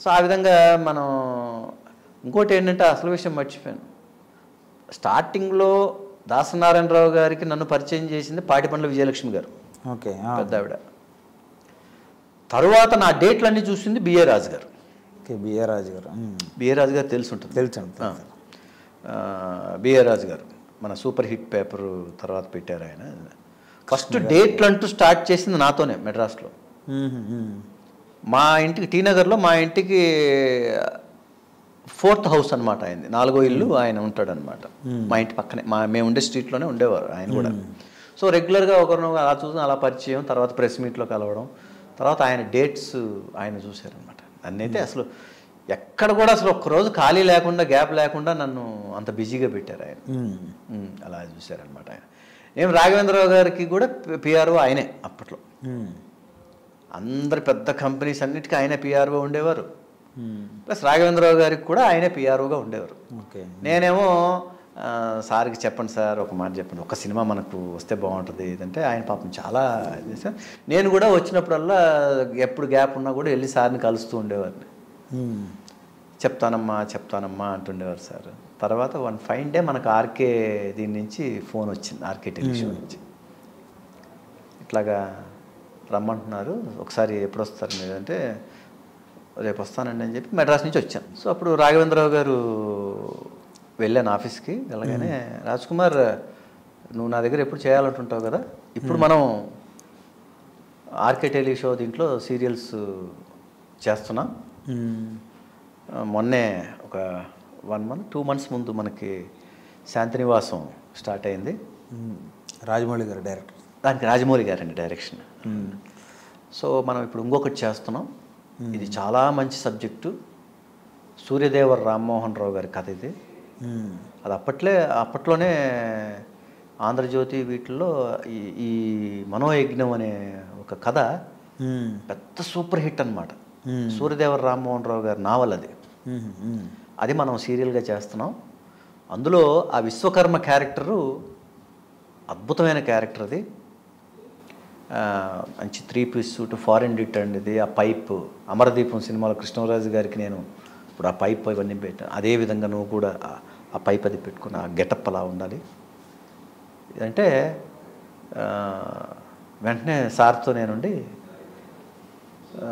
So ఆ విధంగా మనం ఇంకోటి ఏంటంటే అసలు విషయం మర్చిపోయాను స్టార్టింగ్లో దాసనారాయణరావు గారికి నన్ను పరిచయం చేసింది పాటిపండ్ల విజయలక్ష్మి గారు ఓకే పెద్ద ఆవిడ తరువాత నా డేట్లన్నీ చూసింది బిఏ రాజు గారు ఓకే బిఆర్ రాజు గారు మ్మ్. బిఏ రాజు గారు తెలిసి ఉంటుంది తెలుసు అండి, తెలుసు. బిఏ రాజు గారు మన సూపర్ హిట్ పేపర్ తర్వాత పెట్టారు ఆయన ఫస్ట్ డేట్లు అంటూ స్టార్ట్ చేసింది నాతోనే మెడ్రాస్లో మ్మ్, మ్మ్. మా ఇంటికి టీ నగర్లో మా ఇంటికి ఫోర్త్ హౌస్ అనమాట ఆయనది నాలుగో ఇల్లు ఆయన ఉంటాడనమాట మా ఇంటి పక్కనే మా మేము ఉండే స్ట్రీట్లోనే ఉండేవారు ఆయన కూడా సో రెగ్యులర్గా ఒకరిని అలా చూసి అలా పరిచయం తర్వాత ప్రెస్ మీట్లో కలవడం తర్వాత ఆయన డేట్స్ ఆయన చూశారనమాట నన్నైతే అసలు ఎక్కడ కూడా అసలు ఒక్కరోజు ఖాళీ లేకుండా గ్యాప్ లేకుండా నన్ను అంత బిజీగా పెట్టారు ఆయన మ్మ్. ఉమ్, అలా చూశారనమాట ఆయన నేను రాఘవేంద్రరావు గారికి కూడా పిఆర్ఓ ఆయనే అప్పట్లో మ్మ్. అందరి పెద్ద కంపెనీస్ అన్నిటికీ ఆయనే పిఆర్ఓ ఉండేవారు మ్మ్. ప్లస్ రాఘవేంద్రరావు గారికి కూడా ఆయనే పిఆర్ఓగా ఉండేవారు ఓకే నేనేమో ఆ, సార్కి చెప్పండి సార్ ఒక మాట చెప్పండి ఒక సినిమా మనకు వస్తే బాగుంటుంది ఇదంటే ఆయన పాపం చాలా ఇది చేశారు. నేను కూడా వచ్చినప్పుడల్లా ఎప్పుడు గ్యాప్ ఉన్నా కూడా వెళ్ళి సార్ని కలుస్తూ ఉండేవాడిని మ్మ్. చెప్తానమ్మా చెప్తానమ్మా అంటుండేవారు సార్ తర్వాత వన్ ఫైన్ డే మనకు ఆర్కే దీని నుంచి ఫోన్ వచ్చింది ఆర్కే టెలివిజన్ నుంచి ఇట్లాగా రమ్మంటున్నారు ఒకసారి ఎప్పుడు వస్తారు మీరు అంటే రేపు వస్తానండి అని చెప్పి మెడ్రాస్ నుంచి వచ్చాను సో అప్పుడు రాఘవేంద్రరావు గారు వెళ్ళాను ఆఫీస్కి వెళ్ళగానే రాజ్ కుమార్ నువ్వు నా దగ్గర ఎప్పుడు చేయాలంటుంటావు కదా ఇప్పుడు మనం ఆర్కే టెలి షో దీంట్లో సీరియల్స్ చేస్తున్నాం మ్మ్. ఆ, మొన్నే ఒక వన్ మంత్ టూ మంత్స్ ముందు మనకి శాంతినివాసం స్టార్ట్ అయింది మ్మ్. రాజమౌళి గారు డైరెక్టర్ దానికి రాజమౌళి గారండి డైరెక్షన్ సో మనం ఇప్పుడు ఇంకొకటి చేస్తున్నాం ఇది చాలా మంచి సబ్జెక్టు సూర్యదేవర రామ్మోహన్ రావు గారి కథ ఇది మ్మ్. అది అప్పట్లే అప్పట్లోనే ఆంధ్రజ్యోతి వీటిల్లో ఈ ఈ మనోయజ్ఞం అనే ఒక కథ మ్మ్. పెద్ద సూపర్ హిట్ అనమాట మ్మ్. సూర్యదేవర రామ్మోహన్ రావు గారి నావల్ అది మ్మ్. మ్మ్. అది మనం సీరియల్గా చేస్తున్నాం అందులో ఆ విశ్వకర్మ క్యారెక్టరు అద్భుతమైన క్యారెక్టర్ అది ఆ, మంచి త్రీ పీస్ సూట్ ఫారెన్ డిట్ అండి ఇది ఆ పైప్ అమరదీపం సినిమాలో కృష్ణరాజు గారికి నేను ఇప్పుడు ఆ పైప్ ఇవన్నీ పెట్టాను అదే విధంగా నువ్వు కూడా ఆ- ఆ పైప్ అది పెట్టుకుని ఆ గెటప్ అలా ఉండాలి ఇదంటే ఆ, వెంటనే సార్తో నేనుండి ఆ,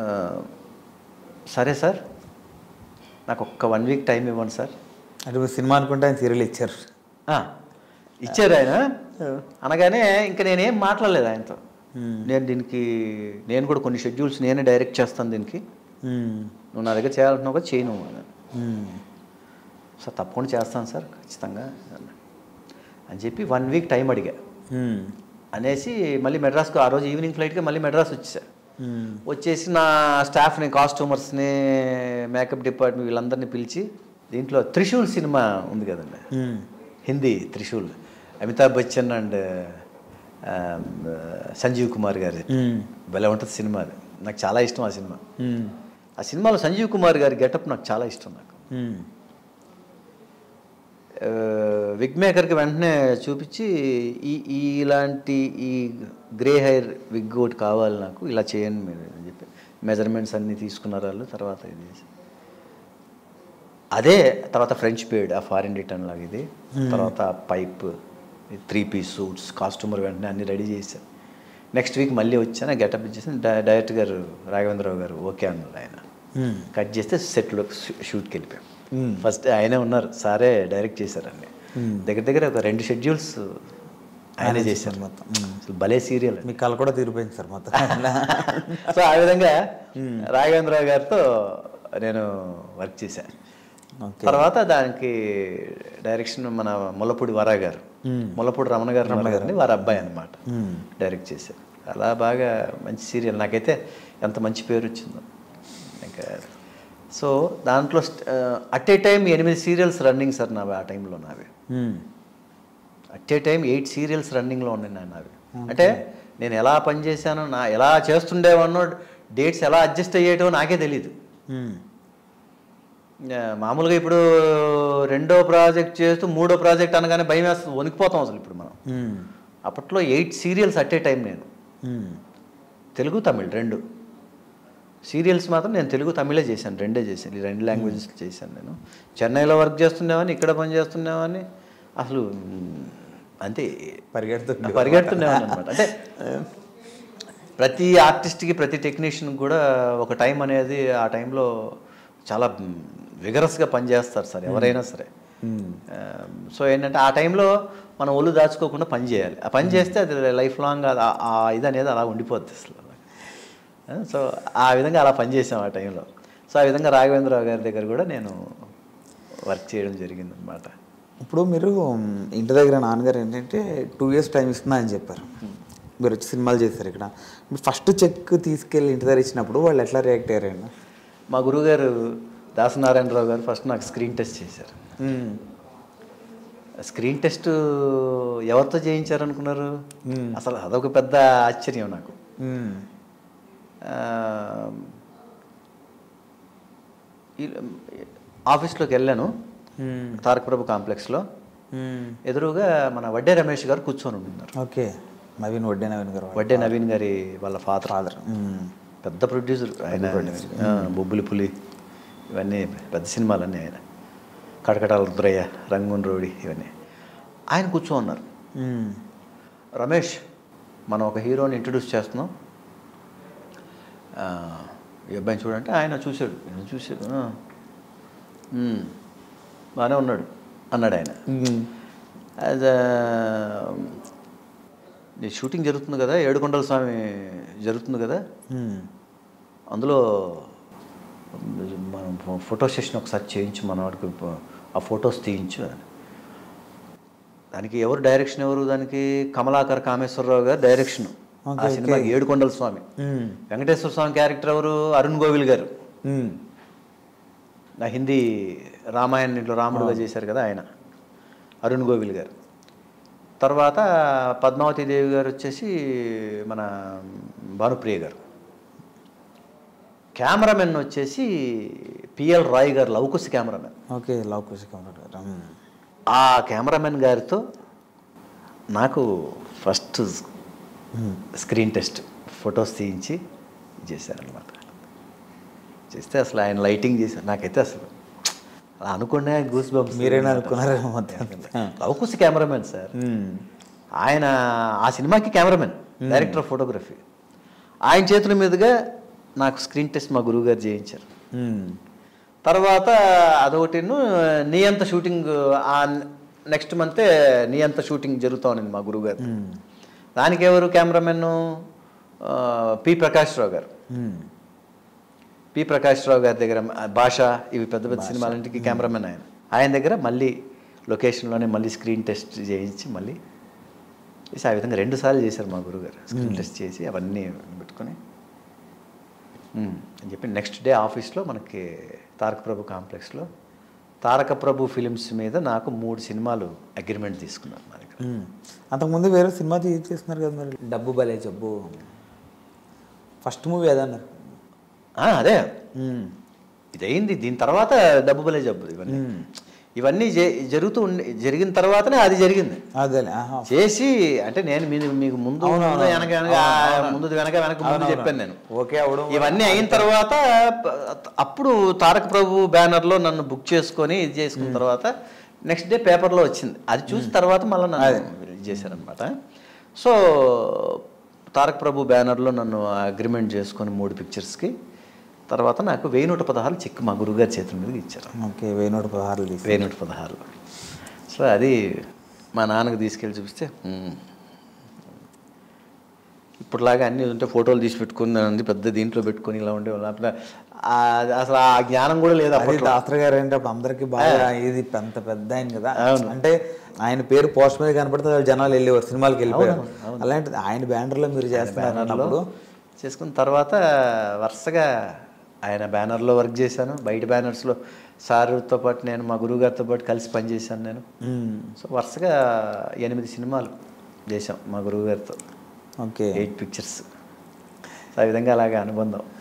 సరే సార్ నాకు ఒక్క వన్ వీక్ టైం ఇవ్వండి సార్ అంటే మీరు సినిమా అనుకుంటే ఆయన సీరియల్ ఇచ్చారు ఆ, ఇచ్చారు ఆయన అనగానే ఇంకా నేనేం మాట్లాడలేదు ఆయనతో మ్మ్. నేను దీనికి నేను కూడా కొన్ని షెడ్యూల్స్ నేనే డైరెక్ట్ చేస్తాను దీనికి మ్మ్. నువ్వు నా దగ్గర చేయాలంటున్నావు కదా చేయను అన్నాను. మ్మ్. సార్ తప్పకుండా చేస్తాను సార్ ఖచ్చితంగా అన్నాడు. అని చెప్పి వన్ వీక్ టైం అడిగా మ్మ్. అనేసి మళ్ళీ మెడ్రాస్కు ఆ రోజు ఈవినింగ్ ఫ్లైట్గా మళ్ళీ మెడ్రాస్ వచ్చేసా మ్మ్. వచ్చేసి నా స్టాఫ్ని కాస్ట్యూమర్స్ని మేకప్ డిపార్ట్మెంట్ వీళ్ళందరినీ పిలిచి దీంట్లో త్రిశూల్ సినిమా ఉంది కదండి మ్మ్. హిందీ త్రిశూల్ అమితాబ్ బచ్చన్ అండ్ సంజీవ్ కుమార్ గారి మ్మ్. భలే ఉంటుంది సినిమా అది నాకు చాలా ఇష్టం ఆ సినిమా మ్మ్. ఆ సినిమాలో సంజీవ్ కుమార్ గారి గెటప్ నాకు చాలా ఇష్టం నాకు మ్మ్. ఆ, విగ్ మేకర్కి వెంటనే చూపించి ఈ ఈ ఇలాంటి ఈ గ్రే హెయిర్ విగ్ ఒకటి కావాలి నాకు ఇలా చేయండి మీరు అని చెప్పి మెజర్మెంట్స్ అన్నీ తీసుకున్నారు వాళ్ళు తర్వాత ఇది చేసి అదే తర్వాత ఫ్రెంచ్ పీరియడ్ ఆ ఫారిన్ రిటర్న్ లాగా ఇది తర్వాత pipe three piece suits costumer వెంటనే అన్ని రెడీ చేశాను నెక్స్ట్ వీక్ మళ్ళీ వచ్చాను గెటప్ ఇచ్చేసి డై- డైరెక్టర్ గారు రాఘవేంద్రరావు గారు ఓకే అన్నారు ఆయన మ్మ్. కట్ చేస్తే సెట్లో షూట్కి వెళ్ళిపోయాం మ్మ్. ఫస్ట్ ఆయనే ఉన్నారు సారే డైరెక్ట్ చేశారండి మ్మ్. దగ్గర దగ్గర ఒక రెండు షెడ్యూల్స్ ఆయనే చేశారు మొత్తం మ్మ్. అసలు భలే సీరియల్ మీ కళ కూడా తీరిపోయింది సార్ మొత్తం సో ఆ విధంగా రాఘవేంద్రరావు గారితో నేను వర్క్ చేశాను ఓకే తర్వాత దానికి డైరెక్షన్ మన ముల్లపూడి వరా గారు మ్మ్. ముల్లపూడి రమణ గారు ఉన్నారు కదండి వారి అబ్బాయి అనమాట మ్మ్. డైరెక్ట్ చేశారు అలా బాగా మంచి సీరియల్ నాకైతే ఎంత మంచి పేరు వచ్చిందో ఇంకా సో దాంట్లో అట్ ఏ టైం ఎనిమిది సీరియల్స్ రన్నింగ్ సార్ నావి ఆ టైంలో నావి మ్మ్. At a time eight serials రన్నింగ్లో ఉన్నాయి నా నావి అంటే నేను ఎలా పనిచేశానో నా ఎలా చేస్తుండేవానో డేట్స్ ఎలా అడ్జస్ట్ అయ్యేటో నాకే తెలియదు మ్మ్. ఆ, మామూలుగా ఇప్పుడు రెండో ప్రాజెక్ట్ చేస్తూ మూడో ప్రాజెక్ట్ అనగానే భయం వేస్తుంది వణికిపోతాం అసలు ఇప్పుడు మనం మ్మ్. అప్పట్లో eight serials at a time నేను మ్మ్. తెలుగు తమిళ్ రెండు సీరియల్స్ మాత్రం నేను తెలుగు తమిళే చేశాను రెండే చేశాను ఈ రెండు లాంగ్వేజెస్ చేశాను నేను చెన్నైలో వర్క్ చేస్తుండేవాడిని ఇక్కడ పని చేస్తుండేవాడిని అసలు మ్, అంతే పరిగెడుతుండే పరిగెడుతుండేవాడిని అనమాట అంటే ప్రతి ఆర్టిస్ట్కి ప్రతి టెక్నీషియన్ కూడా ఒక టైం అనేది ఆ టైంలో చాలా విగరస్గా పనిచేస్తారు సార్ ఎవరైనా సరే సో ఏంటంటే ఆ టైంలో మనం ఒళ్ళు దాచుకోకుండా పని చేయాలి ఆ పని చేస్తే అది లైఫ్ లాంగ్ అది ఆ- ఆ ఇది అనేది అలా ఉండిపోద్ది అసలు ఆ, సో ఆ విధంగా అలా పనిచేసాం ఆ టైంలో సో ఆ విధంగా రాఘవేంద్రరావు గారి దగ్గర కూడా నేను వర్క్ చేయడం జరిగింది అనమాట ఇప్పుడు మీరు మ్, ఇంటి దగ్గర నాన్నగారు ఏంటంటే టూ ఇయర్స్ టైం ఇస్తున్నా అని చెప్పారు మీరు వచ్చి సినిమాలు చేశారు ఇక్కడ మీరు ఫస్ట్ చెక్ తీసుకెళ్ళి ఇంటి దగ్గర ఇచ్చినప్పుడు వాళ్ళు ఎట్లా రియాక్ట్ అయ్యారండి మా గురువుగారు దాసనారాయణరావు గారు ఫస్ట్ నాకు స్క్రీన్ టెస్ట్ చేశారు స్క్రీన్ టెస్ట్ ఎవరితో చేయించారు అనుకున్నారు అసలు అదొక పెద్ద ఆశ్చర్యం నాకు ఆ, ఈ- ఆఫీస్లోకి వెళ్ళాను తారక ప్రభు కాంప్లెక్స్లో ఎదురుగా మన వడ్డే రమేష్ గారు కూర్చొని ఉన్నారు ఓకే నవీన్ వడ్డే నవీన్ గారు వడ్డే నవీన్ గారి వాళ్ళ ఫాదర్ ఫాదర్ పెద్ద ప్రొడ్యూసర్ ఆయన ఆ, బొబ్బులి పులి ఇవన్నీ పెద్ద సినిమాలన్నీ ఆయన కడకటాల రుద్రయ్య రంగూన్ రోడి ఇవన్నీ ఆయన కూర్చో ఉన్నారు రమేష్ మనం ఒక హీరోని ఇంట్రడ్యూస్ చేస్తున్నాం ఆ, ఈ అబ్బాయిని చూడంటే ఆయన చూశాడు ఈయన చూశాడు "ఆ, మ్మ్, బాగానే ఉన్నాడు అన్నాడు ఆయన యాజ్ నీ షూటింగ్ జరుగుతుంది కదా ఏడుకొండల స్వామి జరుగుతుంది కదా అందులో మనం ఫోటో సెషన్ ఒకసారి చేయించు మన వాడికి ప- ఆ ఫొటోస్ తీయించు అని. దానికి ఎవరు డైరెక్షన్ ఎవరు దానికి కమలాకర్ కామేశ్వరరావు గారు డైరెక్షన్ ఆ Okay, సినిమా ఏడుకొండల స్వామి వెంకటేశ్వర స్వామి క్యారెక్టర్ ఎవరు అరుణ్ గోవిల్ గారు నా హిందీ రామాయణంలో రాముడుగా చేశారు కదా ఆయన అరుణ్ గోవిల్ గారు తర్వాత పద్మావతి దేవి గారు వచ్చేసి మన భానుప్రియ గారు కెమెరామెన్ వచ్చేసి P L Roy garu Lavakusa cameraman okay లవ్ కుషి కమరాట్ గారు మ్మ్. ఆ కెమెరామెన్ గారితో నాకు ఫస్ట్ స్క్రీన్ టెస్ట్ ఫొటోస్ తీయించి చేశారనమాట చేస్తే అసలు ఆయన లైటింగ్ చేశారు నాకైతే అసలు అలా అనుకునే గూస్ బంప్స్ మీరేనా అనుకున్నారేమో మొత్తం లవకుశ కెమెరామెన్ సార్ మ్మ్. ఆయన ఆ సినిమాకి కెమెరామెన్ డైరెక్టర్ ఆఫ్ ఫోటోగ్రఫీ ఆయన చేతుల మీదుగా నాకు స్క్రీన్ టెస్ట్ మా గురువు గారు చేయించారు మ్మ్. తర్వాత అదొకటి నీ అంత షూటింగ్ ఆ నెక్స్ట్ మంతే నీ అంత షూటింగ్ జరుగుతూ ఉన్నింది మా గురువు గారు దానికి ఎవరు కెమెరామెన్ పి ప్రకాష్ రావు గారు మ్మ్. పి ప్రకాష్ రావు గారి దగ్గర ఆ, భాష ఇవి పెద్ద పెద్ద సినిమాలంటికి కెమెరామెన్ ఆయన ఆయన దగ్గర మళ్ళీ లొకేషన్లోనే మళ్ళీ స్క్రీన్ టెస్ట్ చేయించి మళ్ళీ చేసి ఆ విధంగా రెండు సార్లు చేశారు మా గురుగారు స్క్రీన్ టెస్ట్ చేసి అవన్నీ పెట్టుకొని ఉమ్, అని చెప్పి నెక్స్ట్ డే ఆఫీస్లో మనకి తారక ప్రభు కాంప్లెక్స్లో తారక ప్రభు ఫిలిమ్స్ మీద నాకు మూడు సినిమాలు అగ్రిమెంట్ తీసుకున్నాను మా దగ్గర మ్మ్. అంతకుముందు వేరే సినిమా తీ- చేస్తున్నారు కదా మరి డబ్బు భలే జబ్బు ఫస్ట్ మూవీ ఏదన్నారు ఆ, అదే ఇదయింది దీని తర్వాత డబ్బు బలే జబ్బు ఇవన్నీ ఇవన్నీ జే- జరుగుతూ ఉండి జరిగిన తర్వాతనే అది జరిగింది అదేలే ఆహా. చేసి అంటే నేను మీ మీకు ముందు ముందు వెనక వెనక ముందు వెనక వెనక ముందు చెప్పాను నేను ఓకే అవడం ఇవన్నీ అయిన తర్వాత ప- అప్పుడు తారక ప్రభు బ్యానర్లో నన్ను బుక్ చేసుకొని ఇది చేసుకున్న తర్వాత నెక్స్ట్ డే పేపర్లో వచ్చింది అది చూసిన తర్వాత మళ్ళీ నన్ను ఇది చేశారనమాట సో తారక ప్రభు బ్యానర్లో నన్ను అగ్రిమెంట్ చేసుకొని మూడు పిక్చర్స్కి తర్వాత నాకు వెయ్యి నూట పదహారు చెక్ మా గురువుగారి చేతుల మీదకి ఇచ్చారు ఓకే వెయ్యి నూట పదహారులు తీసి వెయ్యి నూట పదహారు సో అది మా నాన్నకు తీసుకెళ్ళి చూపిస్తే "మ్మ్." ఇప్పుడులాగా అన్నీ ఉంటే ఫోటోలు తీసి పెట్టుకుని ఉంది పెద్ద దీంట్లో పెట్టుకొని ఇలా ఉండే అసలు ఆ జ్ఞానం కూడా లేదు అది అప్పట్లో దాసరి గారు అంటే అప్పుడు అందరికి బాగా ఇది అంత పెద్ద ఆయన కదా అవును. అంటే ఆయన పేరు పోస్ట్ మీద కనపడితే వాళ్ళు జనాలు వెళ్ళేవారు సినిమాలకు వెళ్ళిపోయారు అలాంటిది ఆయన బ్యానర్లో మీరు చేస్తున్నారు అన్నప్పుడు చేసుకున్న తర్వాత వరుసగా ఆయన బ్యానర్లో వర్క్ చేశాను బయట బ్యానర్స్లో సార్తో పాటు నేను మా గురువుగారితో పాటు కలిసి పనిచేశాను నేను మ్మ్. సో వరుసగా ఎనిమిది సినిమాలు చేశాం మా గురువుగారితో ఓకే ఎయిట్ పిక్చర్స్ సో ఆ విధంగా అలాగే అనుబంధం